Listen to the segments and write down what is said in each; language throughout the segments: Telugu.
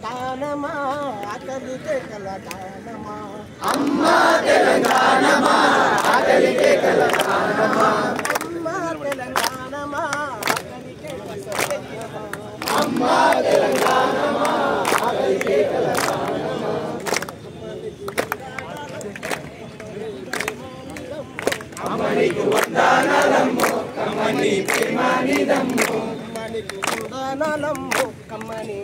తెలంగాణమా ఆకలికే కల కానమా అమ్మా తెలంగాణమా ఆకలికే కల కమ్మనికి వందనాలమ్ము కమ్మని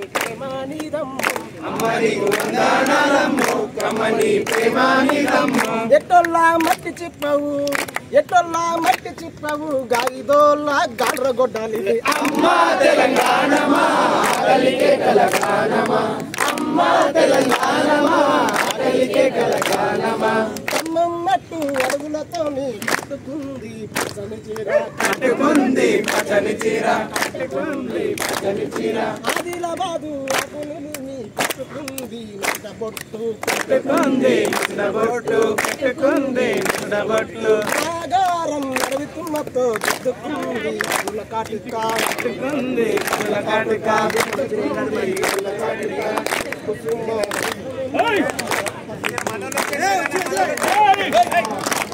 ప్రేమానిదమ్ము ఎట్టొల్లా మట్టి చిప్పవు ఎట్టొల్లా మట్టి చిప్పవు గాయిదోల్లా గాడ్ర గొడ్డాలి అమ్మా తెలంగాణమా ఖమ్మం మట్టు అడుగులతోని కట్టుకుంది పచ్చని చీర కట్టుకుంది పచ్చని చీర ఆదిలాబాదు అకులని కట్టుకుంది నట బొట్టు కట్టుకుంది బొట్టు కట్టుకుంది బొట్లు ఆగారం నడుగుతున్నతో దిద్దుకుంది పూల కాటిక కట్టుకుంది కాటుక కుసుమ Hey!